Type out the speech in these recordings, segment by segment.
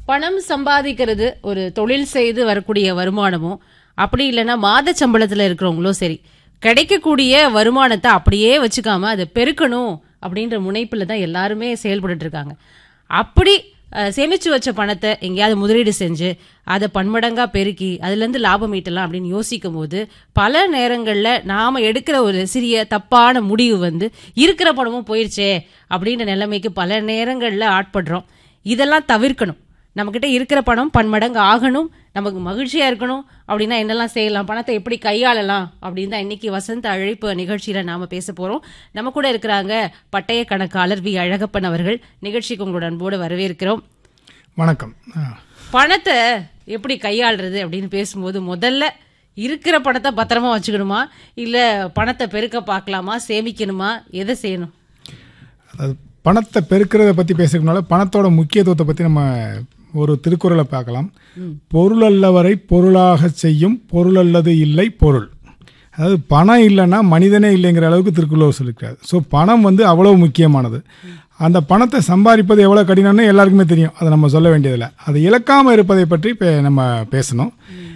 பணம் சம்பாதிக்கிறது ஒரு தொழில் செய்து வரக்கூடிய வருமானமும் அப்படி இல்லைன்னா மாத சம்பளத்துல இருக்கிறவங்களும் சரி கிடைக்கக்கூடிய வருமானத்தை அப்படியே வச்சுக்காம அதை பெருக்கணும் அப்படின்ற முனைப்புல தான் எல்லாருமே செயல்பட்டு இருக்காங்க அப்படி அஹ், சேமிச்சு வச்ச பணத்தை எங்கேயாவது முதலீடு செஞ்சு அதை பன்மடங்கா பெருக்கி அதுலேருந்து லாபம் ஈட்டலாம் அப்படின்னு யோசிக்கும் போது பல நேரங்களில் நாம் எடுக்கிற ஒரு சிறிய தப்பான முடிவு வந்து இருக்கிற பணமும் போயிருச்சே அப்படின்ற நிலைமைக்கு பல நேரங்களில் ஆட்படுறோம் இதெல்லாம் தவிர்க்கணும் நம்மக்கிட்ட இருக்கிற பணம் பன்மடங்கு ஆகணும் நமக்கு மகிழ்ச்சியா இருக்கணும் அப்படின்னா என்னெல்லாம் செய்யலாம் பணத்தை எப்படி கையாளலாம் அப்படின்னு தான் இன்னைக்கு வசந்த அழைப்பு நிகழ்ச்சியில நாம பேச போறோம் நம்ம கூட இருக்கிறாங்க பட்டய கணக்காளர் வி அழகப்பன் அவர்கள் நிகழ்ச்சிக்கு உங்களோட அன்போடு வரவேற்கிறோம் வணக்கம் ஆ. பணத்தை எப்படி கையாளுறது அப்படின்னு பேசும்போது முதல்ல இருக்கிற பணத்தை பத்திரமா வச்சுக்கணுமா இல்ல பணத்தை பெருக்க பார்க்கலாமா சேமிக்கணுமா எதை செய்யணும் அதாவது பணத்தை பெருக்கிறத பற்றி பேசுறதுனால பணத்தோட முக்கியத்துவத்தை பற்றி நம்ம ஒரு திருக்குறளை பார்க்கலாம் பொருள் அல்லவரை பொருளாக செய்யும் பொருள் அல்லது இல்லை பொருள் அதாவது பணம் இல்லைன்னா மனிதனே இல்லைங்கிற அளவுக்கு திருக்குறள் சொல்லியிருக்காரு ஸோ பணம் வந்து அவ்வளவு முக்கியமானது அந்த பணத்தை சம்பாதிப்பது எவ்வளோ கடினம்னு எல்லாருக்குமே தெரியும் அதை நம்ம சொல்ல வேண்டியதில்லை அதை இழக்காமல் இருப்பதை பற்றி இப்போ நம்ம பேசணும்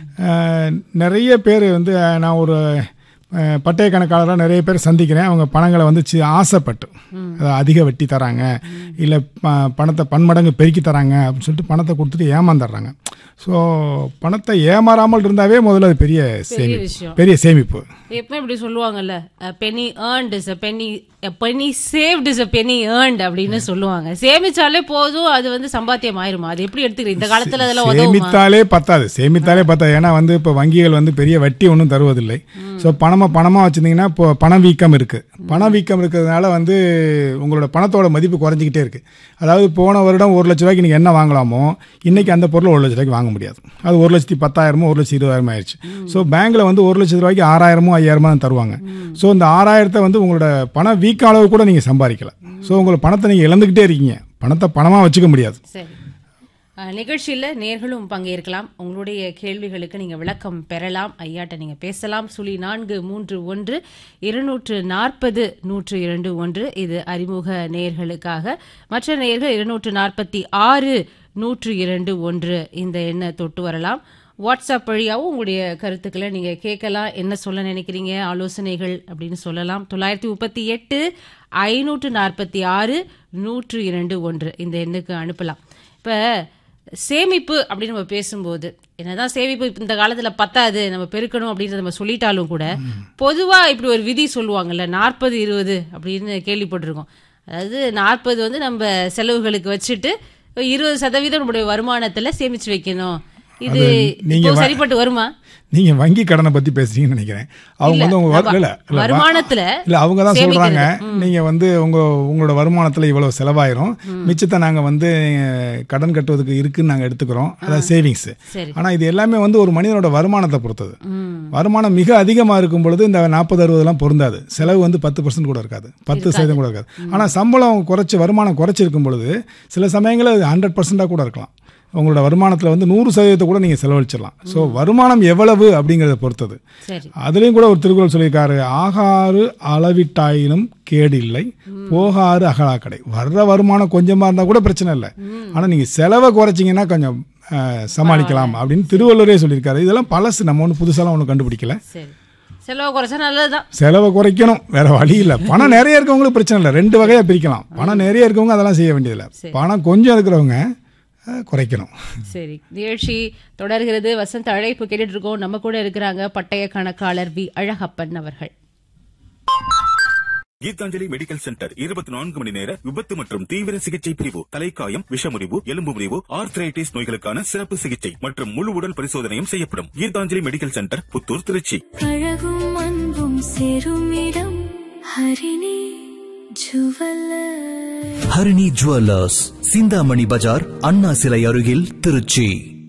அஹ், நிறைய பேர் வந்து அஹ், நான் ஒரு அஹ், பட்டய கணக்காளராக நிறைய பேர் சந்திக்கிறேன் அவங்க பணங்களை வந்து சி- ஆசைப்பட்டு அதாவது அதிக வட்டி தராங்க இல்லை பணத்தை பன்மடங்கு பெருக்கி தராங்க அப்படின்னு சொல்லிட்டு பணத்தை கொடுத்துட்டு ஏமாந்துடுறாங்க ஸோ பணத்தை ஏமாறாமல் இருந்தாவே முதல்ல அது பெரிய சேமிப்பு விஷயம். பெரிய சேமிப்பு எப்பவுமே இப்படி சொல்லுவாங்கல்ல penny earned is a penny penny saved is a penny earned அப்படின்னு சொல்லுவாங்க சேமிச்சாலே போதும் அது வந்து சம்பாத்தியம் ஆயிருமா அது எப்படி எடுத்துக்கிறீங்க இந்த காலத்துல அதெல்லாம் உதவுமா சேமித்தாலே பத்தாது சேமித்தாலே பத்தாது ஏன்னா வந்து இப்போ வங்கிகள் வந்து பெரிய வட்டி ஒன்றும் தருவதில்லை ஸோ பணமா பணமாக வச்சுருந்தீங்கன்னா இப்போ பணவீக்கம் இருக்குது பணவீக்கம் இருக்கிறதுனால வந்து உங்களோட பணத்தோட மதிப்பு குறைஞ்சிக்கிட்டே இருக்குது அதாவது போன வருடம் ஒரு லட்ச ரூபாய்க்கு நீங்கள் என்ன வாங்கலாமோ இன்னைக்கு அந்த பொருள் ஒரு லட்ச ரூபாய்க்கு வாங்க முடியாது அது ஒரு லட்சத்தி பத்தாயிரமோ ஒரு லட்சத்தி இருபதாயிரமோ ஆயிடுச்சு ஸோ பேங்க்கில் வந்து ஒரு லட்ச ரூபாய்க்கு ஆறாயிரமோ ஐயாயிரமோ தான் தருவாங்க ஸோ இந்த ஆறாயிரத்தை வந்து உங்களோட பண வீக்க அளவு கூட நீங்கள் சம்பாதிக்கல ஸோ உங்களோட பணத்தை நீங்கள் இழந்துக்கிட்டே இருக்கீங்க பணத்தை பணமாக வச்சுக்க முடியாது சரி அஹ், நிகழ்ச்சியில நேர்களும் பங்கேற்கலாம் உங்களுடைய கேள்விகளுக்கு நீங்க விளக்கம் பெறலாம் ஐயாட்ட நீங்க பேசலாம் சுழி நான்கு மூன்று ஒன்று இருநூற்று நாற்பது நூற்று இரண்டு ஒன்று இது அறிமுக நேர்களுக்காக மற்ற நேர்கள் இருநூற்று நாற்பத்தி ஆறு நூற்று இரண்டு ஒன்று இந்த எண்ணை தொட்டு வரலாம் வாட்ஸ்அப் வழியாகவும் உங்களுடைய கருத்துக்களை நீங்க கேட்கலாம் என்ன சொல்ல நினைக்கிறீங்க ஆலோசனைகள் அப்படின்னு சொல்லலாம் தொள்ளாயிரத்தி முப்பத்தி எட்டு ஐநூற்று நாற்பத்தி ஆறு நூற்று இரண்டு ஒன்று இந்த எண்ணுக்கு அனுப்பலாம் இப்ப சேமிப்பு அப்படின்னு நம்ம பேசும்போது என்னதான் சேமிப்பு இப்ப இந்த காலத்துல பத்தாது நம்ம பெருக்கணும் அப்படின்றத நம்ம சொல்லிட்டாலும் கூட பொதுவா இப்படி ஒரு விதி சொல்லுவாங்கல்ல நாற்பது இருபது அப்படின்னு கேள்விப்பட்டிருக்கோம் அதாவது நாற்பது வந்து நம்ம செலவுகளுக்கு வச்சுட்டு இருபது சதவீதம் நம்முடைய வருமானத்துல சேமிச்சு வைக்கணும் இது நீங்க இப்போ வ- சரிப்பட்டு வருமா நீங்க வங்கி கடனை பத்தி பேசுறீங்கன்னு நினைக்கிறேன் அவங்க இல்ல, வந்து உங்க நம்ம வ- இல்ல, இல்ல, வ- வருமானத்துல இல்ல அவங்க தான் சேமிக்கிறது. சொல்றாங்க நீங்க வந்து உங்க உங்களோட வருமானத்துல இவ்வளவு செலவாயிரும் மிச்சத்தை நாங்க வந்து அஹ், கடன் கட்டுவதற்கு இருக்குன்னு நாங்க எடுத்துக்கிறோம் அதாவது சேவிங்ஸ் சரி ஆனா இது எல்லாமே வந்து ஒரு மனிதனோட வருமானத்தை பொறுத்தது வருமானம் மிக அதிகமா இருக்கும் பொழுது இந்த நாற்பது அறுபதுலாம் பொருந்தாது செலவு வந்து பத்து பர்சன்ட் கூட இருக்காது பத்து சதவீதம் கூட இருக்காது ஆனா சம்பளம் குறைச்சி வருமானம் குறைச்சிருக்கும் பொழுது சில சமயங்களில் ஹண்ட்ரட் பர்சன்டாக கூட இருக்கலாம் உங்களோட வருமானத்தில் வந்து நூறு சதவீதத்தை கூட நீங்கள் செலவழிச்சிடலாம் ஸோ வருமானம் எவ்வளவு அப்படிங்கிறத பொறுத்தது சரி அதுலேயும் கூட ஒரு திருக்குறள் சொல்லியிருக்காரு ஆகாறு அளவிட்டாயினும் கேடு இல்லை போகாறு அகலாக்கடை வர்ற வருமானம் கொஞ்சமாக இருந்தால் கூட பிரச்சனை இல்லை ஆனால் நீங்கள் செலவை குறைச்சிங்கன்னா கொஞ்சம் அஹ், சமாளிக்கலாம் அப்படின்னு திருவள்ளுவரே சொல்லியிருக்காரு இதெல்லாம் பழசு நம்ம ஒன்றும் புதுசாலாம் ஒன்றும் கண்டுபிடிக்கல சரி செலவு குறைச்சா நல்லதுதான் செலவை குறைக்கணும் வேற வழி இல்லை பணம் நிறைய இருக்கவங்களுக்கு பிரச்சனை இல்லை ரெண்டு வகையாக பிரிக்கலாம் பணம் நிறைய இருக்கவங்க அதெல்லாம் செய்ய வேண்டியதில்லை பணம் கொஞ்சம் இருக்கிறவங்க அஹ், குறைக்கணும் சரி நிகழ்ச்சி தொடர்கிறது வசந்த அழைப்பு கேட்டுட்டு இருக்கோம் நம்ம கூட இருக்கிறாங்க பட்டய கணக்காளர் வி அழகப்பன் அவர்கள் கீதாஞ்சலி மெடிக்கல் சென்டர் இருபத்தி நான்கு மணி நேர விபத்து மற்றும் தீவிர சிகிச்சை பிரிவு தலைக்காயம் விஷமுறிவு எலும்பு முறிவு ஆர்த்ரைட்டிஸ் நோய்களுக்கான சிறப்பு சிகிச்சை மற்றும் முழு உடல் பரிசோதனையும் செய்யப்படும் கீதாஞ்சலி மெடிக்கல் சென்டர் புத்தூர் திருச்சி அழகும் அன்பும் சேரும் இடம் ஹரிணி ஜுவல்லர் ஹரிணி ஜுவல்லர்ஸ் சிந்தாமணி பஜார் அண்ணா சிலை அருகில் திருச்சி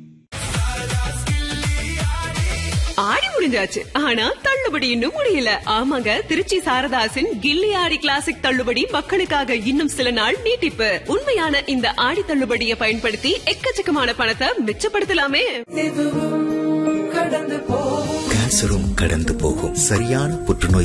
ஆடி முடிஞ்சாச்சு ஆனா தள்ளுபடி இன்னும் முடியல ஆமாங்க திருச்சி சாரதாசின் கில்லி ஆடி கிளாசிக் தள்ளுபடி மக்களுக்காக இன்னும் சில நாள் நீட்டிப்பு உண்மையான இந்த ஆடி தள்ளுபடியை பயன்படுத்தி எக்கச்சக்கமான பணத்தை மிச்சப்படுத்தலாமே கேன்சரும் கடந்து போகும் சரியான புற்றுநோய்